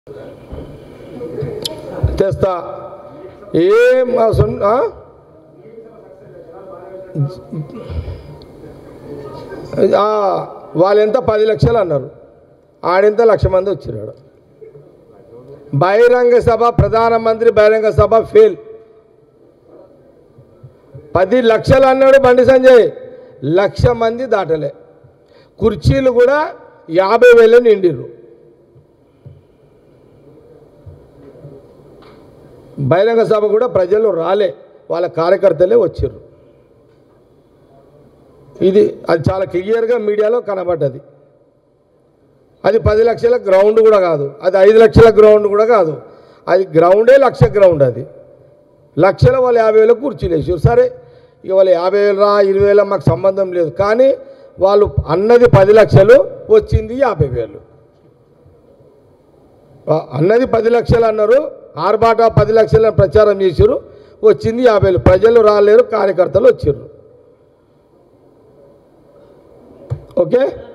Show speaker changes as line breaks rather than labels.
తెస్తా ఏం మా సొన్ ఆ? ఆ, వాళ్ళెంత పది లక్షలు అన్నారు ఆడెంత లక్ష మంది వచ్చినాడు బహిరంగ సభ ప్రధానమంత్రి బహిరంగ సభ ఫెయిల్ పది లక్షలు అన్నాడు బండి సంజయ్ లక్ష మంది దాటలే కుర్చీలు కూడా యాభై వేలు నిండిర్రు బహిరంగ సభ కూడా ప్రజలు రాలే వాళ్ళ కార్యకర్తలే వచ్చారు ఇది అది చాలా క్లియర్గా మీడియాలో కనబడ్డది అది పది లక్షల గ్రౌండ్ కూడా కాదు అది ఐదు లక్షల గ్రౌండ్ కూడా కాదు అది గ్రౌండే లక్ష గ్రౌండ్ అది లక్షల వాళ్ళు యాభై వేల కుర్చీలు వేసారు సరే ఇక వాళ్ళు యాభై వేలు రా ఇరవై వేల మాకు సంబంధం లేదు కానీ వాళ్ళు అన్నది పది లక్షలు వచ్చింది యాభై వేలు ఆ, అన్నది పది లక్షలు అన్నారు ఆర్బాటా పది లక్షల ప్రచారం చేశారు వచ్చింది యాభై వేలు ప్రజలు రాలేరు కార్యకర్తలు వచ్చారు ఓకే